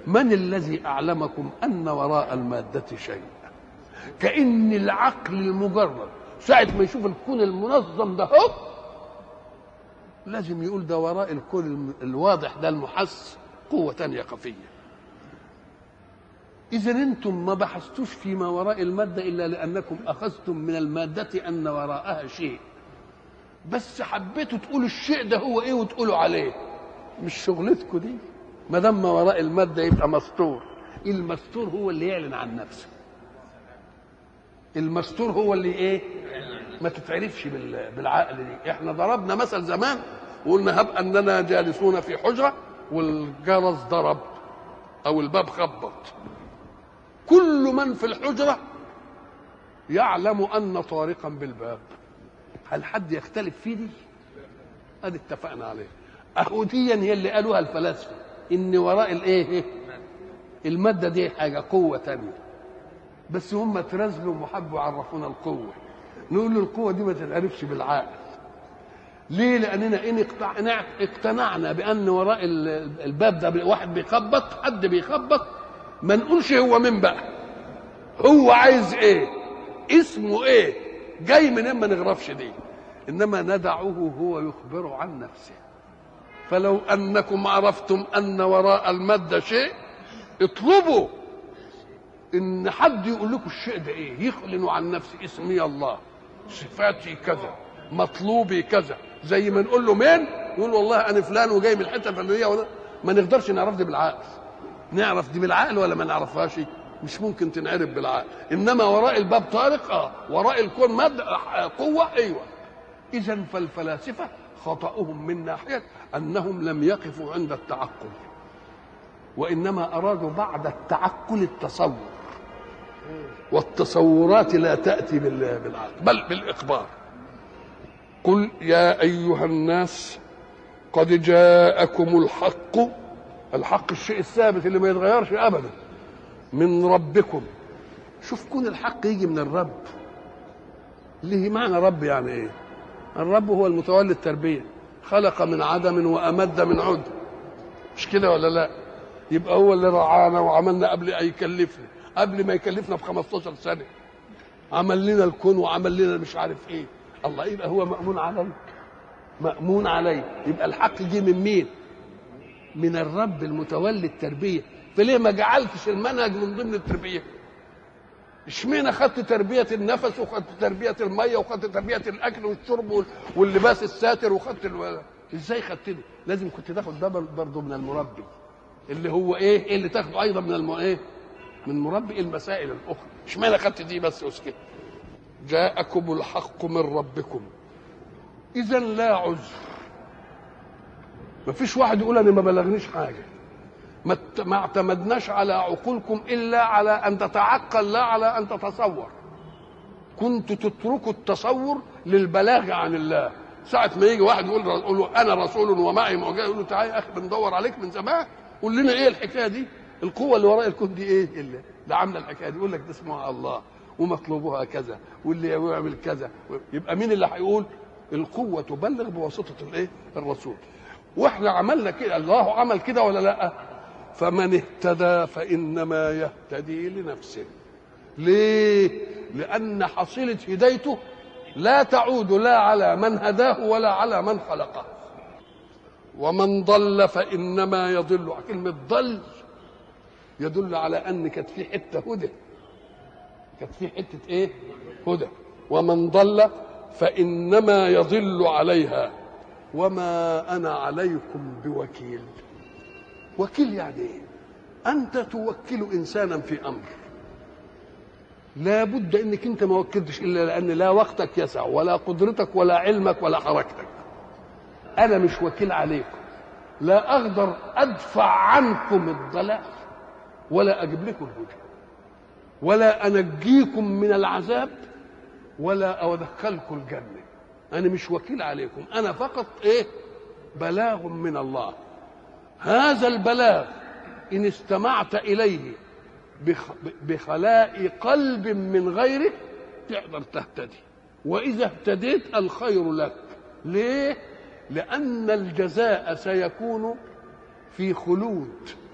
من الذي اعلمكم ان وراء الماده شيء كان العقل المجرد ساعه ما يشوف الكون المنظم ده هو لازم يقول ده وراء الكون الم- الواضح ده المحس قوه تانية خفيه إذا أنتم ما بحثتوش فيما وراء المادة إلا لأنكم أخذتم من المادة أن وراءها شيء بس حبيتوا تقولوا الشيء ده هو إيه وتقولوا عليه مش شغلتكم دي ما دام ما وراء المادة يبقى مستور المستور هو اللي يعلن عن نفسه المستور هو اللي إيه ما تتعرفش بال- بالعقل دي احنا ضربنا مثل زمان وقلنا هب أننا جالسون في حجرة والجرس ضرب أو الباب خبط كل من في الحجرة يعلم أن طارقا بالباب هل حد يختلف في دي؟ ادي اتفقنا عليه اهو دي هي اللي قالوها الفلاسفه ان وراء الايه الماده دي حاجه قوه تانية بس هم ترزلوا وحبوا يعرفونا القوه نقول له القوه دي ما تتعرفش بالعقل ليه لاننا ان اقتنع- اقتنعنا بان وراء ال- الباب ده واحد بيخبط حد بيخبط ما نقولش هو مين بقى هو عايز ايه اسمه ايه جاي منين ما نغرفش دي انما ندعه هو يخبر عن نفسه فلو انكم عرفتم ان وراء الماده شيء اطلبوا ان حد يقول لكم الشيء ده ايه يخلن عن نفسه اسمي الله صفاتي كذا مطلوبي كذا زي ما نقول له مين يقول والله انا فلان وجاي من الحته الفلانيه ولا ما نقدرش نعرف دي بالعقل نعرف دي بالعقل ولا ما نعرفهاش مش ممكن تنعرف بالعقل انما وراء الباب طارق اه وراء الكون مادة آه، قوه ايوه اذا فالفلاسفه خطاهم من ناحيه انهم لم يقفوا عند التعقل وانما ارادوا بعد التعقل التصور والتصورات لا تاتي بال- بالعقل بل بالاخبار قل يا ايها الناس قد جاءكم الحق الحق الشيء الثابت اللي ما يتغيرش ابدا من ربكم شوف كون الحق يجي من الرب ليه معنى رب يعني ايه الرب هو المتولي التربيه خلق من عدم وامد من عد مش كده ولا لا يبقى هو اللي رعانا وعملنا قبل ان يكلفنا قبل ما يكلفنا ب 15 سنه عمل لنا الكون وعمل لنا مش عارف ايه الله يبقى هو مأمون عليه مأمون عليه يبقى الحق جه من مين من الرب المتولي التربيه فليه ما جعلتش المنهج من ضمن التربيه اشمعنى خدت تربيه النفس وخدت تربيه الميه وخدت تربيه الاكل والشرب وال- واللباس الساتر وخدت الو... ازاي خدت دي لازم كنت تاخد ده برضه من المربي اللي هو ايه ايه اللي تاخده ايضا من الم... ايه من مربي المسائل الاخرى اشمعنى خدت دي بس وسكت جاءكم الحق من ربكم اذا لا عذر ما فيش واحد يقول انا ما بلغنيش حاجه ما ات- ما اعتمدناش على عقولكم الا على ان تتعقل لا على ان تتصور كنت تتركوا التصور للبلاغ عن الله ساعة ما يجي واحد يقول يقول له أنا رسول ومعي معجزة يقول له تعالى يا أخي بندور عليك من زمان قول لنا إيه الحكاية دي؟ القوة اللي وراء الكون دي إيه اللي, اللي عاملة الحكاية دي؟ يقول لك ده اسمها الله ومطلوبها كذا واللي يعمل كذا يبقى مين اللي هيقول؟ القوة تبلغ بواسطة الإيه؟ الرسول واحنا عملنا كده الله عمل كده ولا لا فمن اهتدى فانما يهتدي لنفسه ليه لان حصيله هدايته لا تعود لا على من هداه ولا على من خلقه ومن ضل فانما يضل كلمه ضل يدل على ان كانت في حته هدى كانت في حته ايه هدى ومن ضل فانما يضل عليها وما انا عليكم بوكيل وكيل يعني ايه انت توكل انسانا في امر لا بد انك انت ما وكلتش الا لان لا وقتك يسع ولا قدرتك ولا علمك ولا حركتك انا مش وكيل عليكم لا اقدر ادفع عنكم الضلال ولا اجيب لكم الهدى ولا انجيكم من العذاب ولا ادخلكم الجنه انا مش وكيل عليكم انا فقط ايه بلاغ من الله هذا البلاغ ان استمعت اليه بخ- بخلاء قلب من غيره تقدر تهتدي واذا اهتديت الخير لك ليه لان الجزاء سيكون في خلود